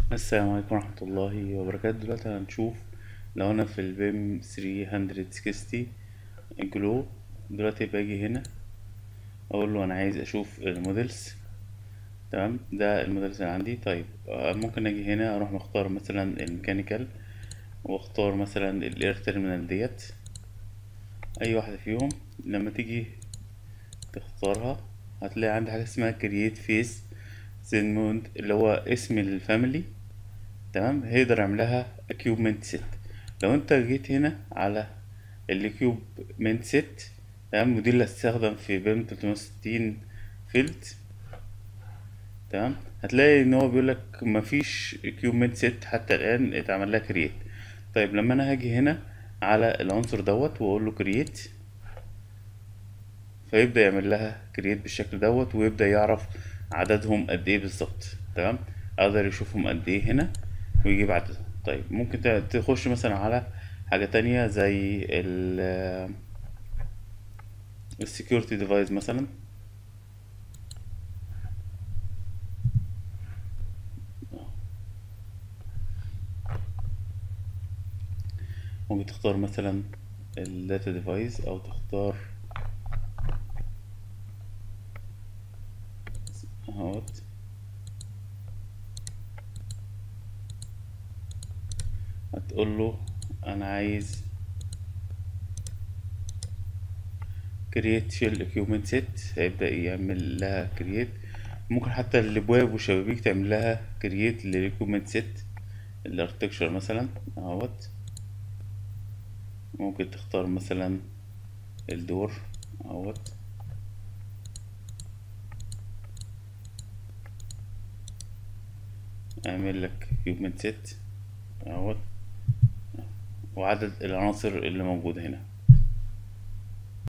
السلام عليكم ورحمة الله وبركاته دلوقتي هنشوف لو أنا في البيم 360 جلو دلوقتي باجي هنا أقول له أنا عايز أشوف المودلز تمام ده المودلز اللي عندي طيب آه، ممكن أجي هنا أروح مختار مثلا الميكانيكال واختار مثلا الاير تيرمينال ديت أي واحدة فيهم لما تيجي تختارها هتلاقي عندي حاجة اسمها كرييت فيس زين اللي هو اسم الفاميلي تمام هيقدر يعملها اكيوبمنت سيت لو انت جيت هنا على الاكيوبمنت سيت تمام ودي اللي هتستخدم في بيم 360 فيلد تمام هتلاقي ان هو بيقول لك مفيش اكيوبمنت سيت حتى الان اتعمل لها كرييت طيب لما انا هاجي هنا على العنصر دوت واقول له كرييت فيبدأ يعمل لها كرييت بالشكل دوت ويبدأ يعرف عددهم قد ايه بالظبط تمام اقدر يشوفهم قد ايه هنا ويجيب عددهم طيب ممكن ت- تخش مثلا على حاجة تانية زي ال السكيورتي ديفايس مثلا ممكن تختار مثلا الداتا ديفايس او تختار اهوت هتقول له انا عايز create shell equipment set هيبدأ يعمل لها create ممكن حتى الابواب والشبابيك تعمل لها create للequipment set الاركتكشر مثلا اهوت ممكن تختار مثلا الدور اهوت اعمل لك equipment set اهوت وعدد العناصر اللي موجودة هنا